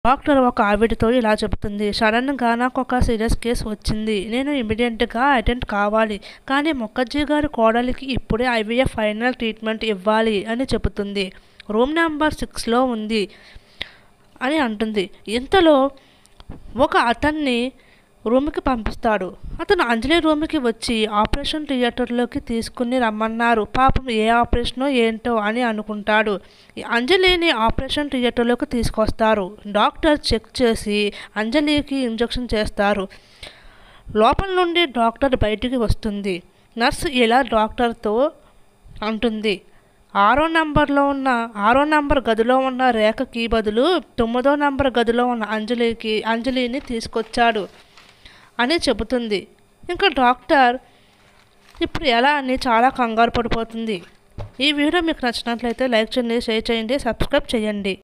doctor ఒక ఆవిడతో ఇలా చెబుతుంది సడన్గా నాకు ఒక సీరియస్ కేసు వచ్చింది నేను ఇమీడియట్గా అటెండ్ కావాలి కానీ మొక్కజ్జీ గారి కోడలికి ఇప్పుడే ఐవీఎఫ్ ఫైనల్ ట్రీట్మెంట్ ఇవ్వాలి అని చెబుతుంది రూమ్ నెంబర్ సిక్స్లో ఉంది అని అంటుంది ఇంతలో ఒక అతన్ని రూమ్కి పంపిస్తాడు అతను అంజలి రూమ్కి వచ్చి ఆపరేషన్ థియేటర్లోకి తీసుకుని రమ్మన్నారు పాపం ఏ ఆపరేషనో ఏంటో అని అనుకుంటాడు ఈ అంజలిని ఆపరేషన్ థియేటర్లోకి తీసుకొస్తారు డాక్టర్ చెక్ చేసి అంజలికి ఇంజెక్షన్ చేస్తారు లోపల నుండి డాక్టర్ బయటికి వస్తుంది నర్స్ ఇలా డాక్టర్తో అంటుంది ఆరో నంబర్లో ఉన్న ఆరో నంబర్ గదిలో ఉన్న రేఖకి బదులు తొమ్మిదో నంబర్ గదిలో ఉన్న అంజలికి అంజలిని తీసుకొచ్చాడు అని చెబుతుంది ఇంకా డాక్టర్ ఇప్పుడు ఎలా అని చాలా కంగారు పడిపోతుంది ఈ వీడియో మీకు నచ్చినట్లయితే లైక్ చేయండి షేర్ చేయండి సబ్స్క్రైబ్ చేయండి